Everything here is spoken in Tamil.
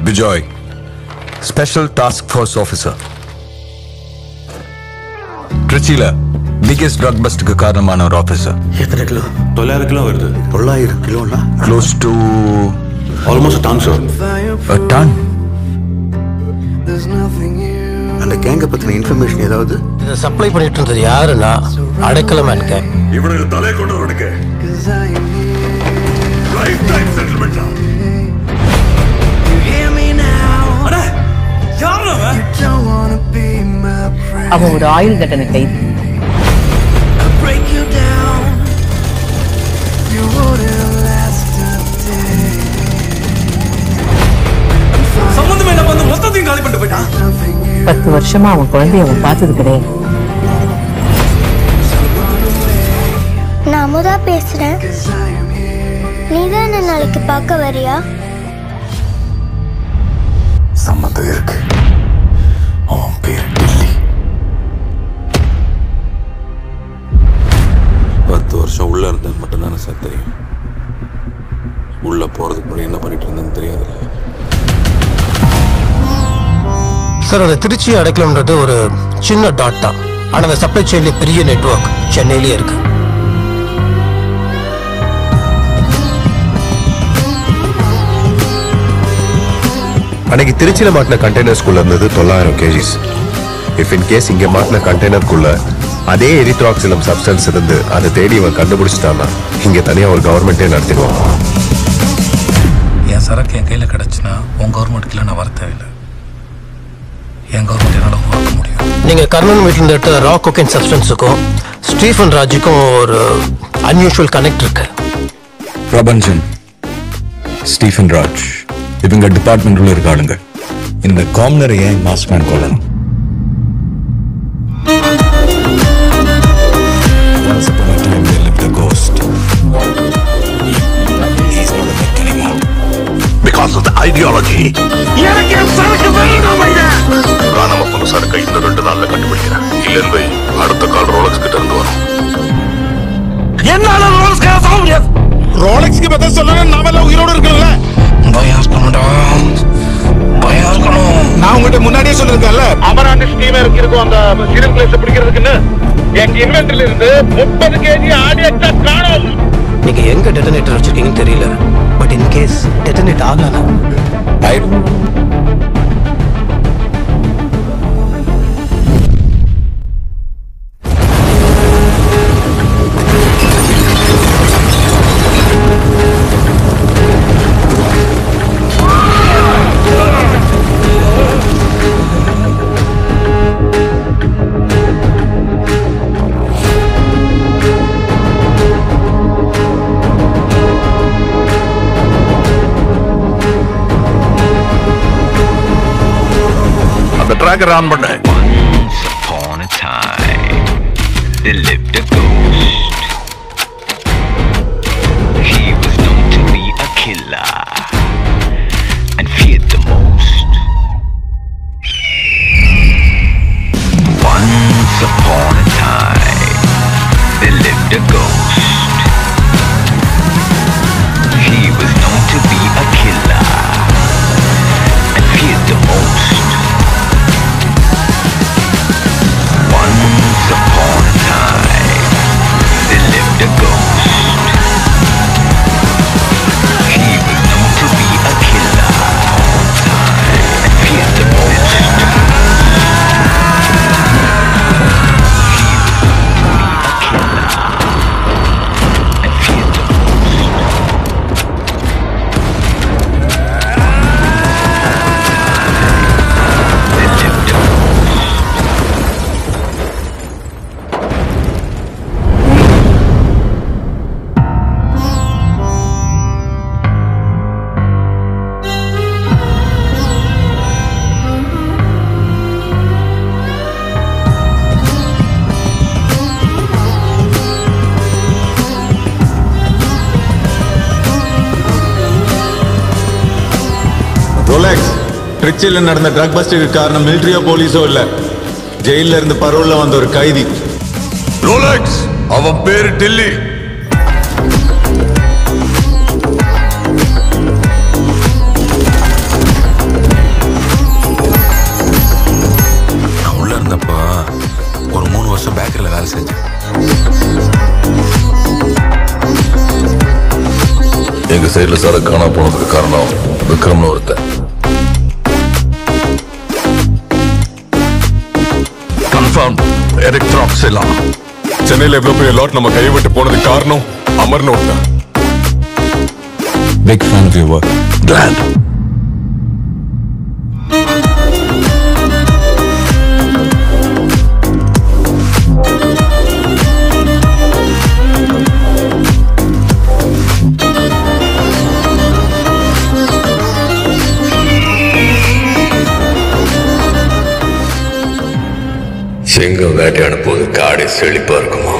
Bijoy special task force officer திருச்சியில பிகெஸ்ட் ட்ரக் பஸ்டுக்கு காரணமான ஒரு ஆஃபீஸர் எத்தனை கிலோ தொள்ளாயிரம் கிலோ வருது தொள்ளாயிரம் கிலோனா close to almost ton sir ton அந்த கேங்க பத்தின இன்ஃபர்மேஷன் ஏதாவது இதை சப்ளை பண்ணிட்டு இருந்தது யாருன்னா அடைக்கலமேன் கேங் இவனுக்கு தலை கொண்டவனுக்கு லைஃப் டைம் செட்டில்மெண்ட் அவன் ஒரு ஆயுள் தண்டனை கைதி சம்பந்தமே இல்லாம வந்து மொத்தத்தையும் காலி பண்ணிட்டு போயிட்டான் பத்து வருஷமா அவன் குழந்தைய அவன் பார்த்தது கிடையாது நான் அமுதா பேசுறேன் நீதான் என்ன நாளைக்கு பார்க்க வரியா சம்மந்தம் இருக்கு அவன் பேர் டில்லி பத்து வருஷம் உள்ள இருந்தது மட்டும்தானே சார் தெரியும் உள்ள போறதுக்கு முன்னாடி என்ன பண்ணிட்டு இருந்தேன்னு தெரியாதுல்ல சார் அந்த திருச்சி அடைக்கலம்ன்றது ஒரு சின்ன டாட் தான் ஆனா அந்த சப்ளை செயின்ல பெரிய நெட்வொர்க் சென்னையிலேயே இருக்கு அன்னைக்கு திருச்சியில மாட்டின கண்டெய்னர்ஸ்குள்ள இருந்தது தொள்ளாயிரம் கேஜிஸ் இஃப் இன் கேஸ் இங்க மாட்டின கண்டெய்னருக்குள்ள அதே எரித்ராக்சிலம் சப்ஸ்டன்ஸ் இருந்து அதை தேடி இவன் கண்டுபிடிச்சிட்டான்னா இங்க தனியா ஒரு கவர்மெண்டே நடத்திடுவான் என் சரக்கு என் கையில் கிடச்சுன்னா உன் கவர்மெண்ட்டுக்குள்ள நான் வர தேவையில்லை என் கவர்மெண்ட் என்னால் உருவாக்க முடியும் நீங்க கர்ணன் வீட்டில் இருந்து எடுத்த ரா கொக்கைன் சப்ஸ்டன்ஸுக்கும் ஸ்டீஃபன் ராஜுக்கும் ஒரு அன்யூஷுவல் கனெக்ட் இருக்கு பிரபஞ்சன் ஸ்டீஃபன் ராஜ் இவங்க டிபார்ட்மெண்ட் உள்ள இருக்க ஆளுங்க இந்த காமனரை ஏன் மாஸ்மேன் கொள்ளணும் Once upon a time there lived a ghost. He's not a myth anymore. Because of the ideology நான் நம்ம பொண்ணு சரக்கை இந்த ரெண்டு நாள்ல கண்டுபிடிக்கிறேன் இல்லன்னு வை, அடுத்த கால் ரோலக்ஸ் கிட்ட இருந்து வரும் ரோலக்ஸ்க்கு பத்தி சொல்லணும் நாமெல்லாம் உயிரோட இருக்கணும்ல பயம் இருக்கணும்டா பயம் இருக்கணும் நான் உங்ககிட்ட முன்னாடியே சொல்லிருக்கேன்ல அமராண்டி ஸ்கீம் இருக்கு அந்த சீரியல் பிளேஸ் பிடிக்கிறதுக்குன்னு எங்க இன்வென்டரில இருந்து முப்பது கேஜி ஆடியக்டா காணோம் நீங்க எங்க டெட்டனேட்டர் வச்சிருக்கீங்கன்னு தெரியல பட் இன் கேஸ் டெட்டனேட் ஆகலனா ஆயிடும் அந்த ட்ராக்கர் ஆன் பண்ண Once upon a time, there lived a ghost. He was known to be a killer and feared the most. Once upon a time, there lived a ghost. He was known to be a killer and feared the most. Once upon a time, there lived a ghost. He was known to be a killer and feared the most. He was known to be a killer and feared the most. There lived a ghost. Rolex திருச்சியில் நடந்த ட்ரக் பஸ்டுக்கு காரணம் மிலிட்ரியோ போலீஸோ இல்ல ஜெயில இருந்து பரோல்ல வந்த ஒரு கைதி ரோலக்ஸ் அவன் பேரு டில்லி எங்க சைடுல சரக்கு காணா போனதுக்கு காரணம் விக்ரம்னு ஒருத்தன் கன்ஃபார்ம் எரிக்ட்ராக்ஸிலாம் சென்னையில எவ்வளவு பெரிய லாட் நம்ம கையை விட்டு போனதுக்கு காரணம் அமர்னு ஒருத்தன் big fan of your work glad சிங்கம் வேட்டையாட போது காடே செழிப்பா இருக்குமா